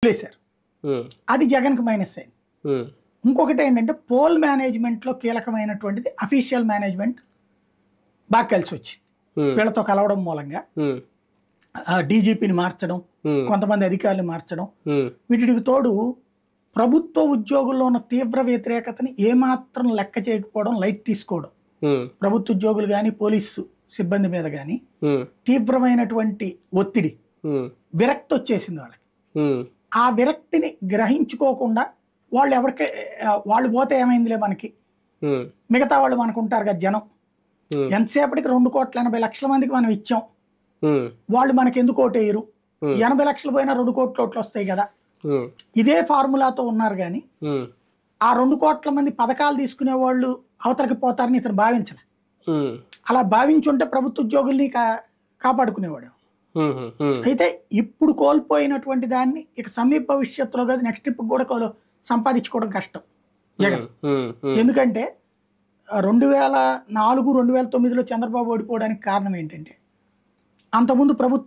వదిలేశారు ఉమ్, అది జగన్కి మైనస్ అయింది ఉమ్, ఇంకొకటి ఏంటంటే పోల్ మేనేజ్మెంట్లో కీలకమైనటువంటిది అఫీషియల్ మేనేజ్మెంట్ బాగా కలిసి వచ్చింది ఉమ్, వీళ్ళతో కలవడం మూలంగా ఉమ్, డీజీపీని మార్చడం ఉమ్, కొంతమంది అధికారులు మార్చడం ఉమ్, వీటికి తోడు ప్రభుత్వ ఉద్యోగుల్లో ఉన్న తీవ్ర వ్యతిరేకతని ఏమాత్రం లెక్క చేయకపోవడం లైట్ తీసుకోవడం ఉమ్, ప్రభుత్వ ఉద్యోగులు కానీ పోలీసు సిబ్బంది మీద కానీ ఉమ్, తీవ్రమైనటువంటి ఒత్తిడి ఉమ్, విరక్తి వచ్చేసింది వాళ్ళకి ఉమ్, ఆ విరక్తిని గ్రహించుకోకుండా వాళ్ళు ఎవరికి ఆ, వాళ్ళు పోతే ఏమైందిలే మనకి ఉమ్, మిగతా వాళ్ళు మనకు ఉంటారు కదా జనం ఉమ్, ఎంతసేపటికి రెండు కోట్ల ఎనభై లక్షల మందికి మనం ఇచ్చాం ఉమ్, వాళ్ళు మనకి ఎందుకు ఓటేయరు Hmm. ఎనభై లక్షలు పోయినా రెండు కోట్ల ఓట్లు వస్తాయి కదా ఉమ్, ఇదే ఫార్ములాతో ఉన్నారు కానీ ఉమ్, ఆ రెండు కోట్ల మంది పథకాలు తీసుకునే వాళ్ళు అవతలకి పోతారని ఇతను భావించలే ఉమ్, అలా భావించుంటే ప్రభుత్వ ఉద్యోగుల్ని కా కాపాడుకునేవాడు ఉమ్, ఉమ్, అయితే ఇప్పుడు కోల్పోయినటువంటి దాన్ని ఇక సమీప భవిష్యత్తులో కాదు నెక్స్ట్ ట్రిప్ కూడా కోలు సంపాదించుకోవడం కష్టం జగన్ ఉమ్, ఉమ్, ఎందుకంటే ఆ, రెండు వేల నాలుగు రెండు వేల తొమ్మిదిలో చంద్రబాబు ఓడిపోవడానికి కారణం ఏంటంటే అంతకుముందు ప్రభుత్వ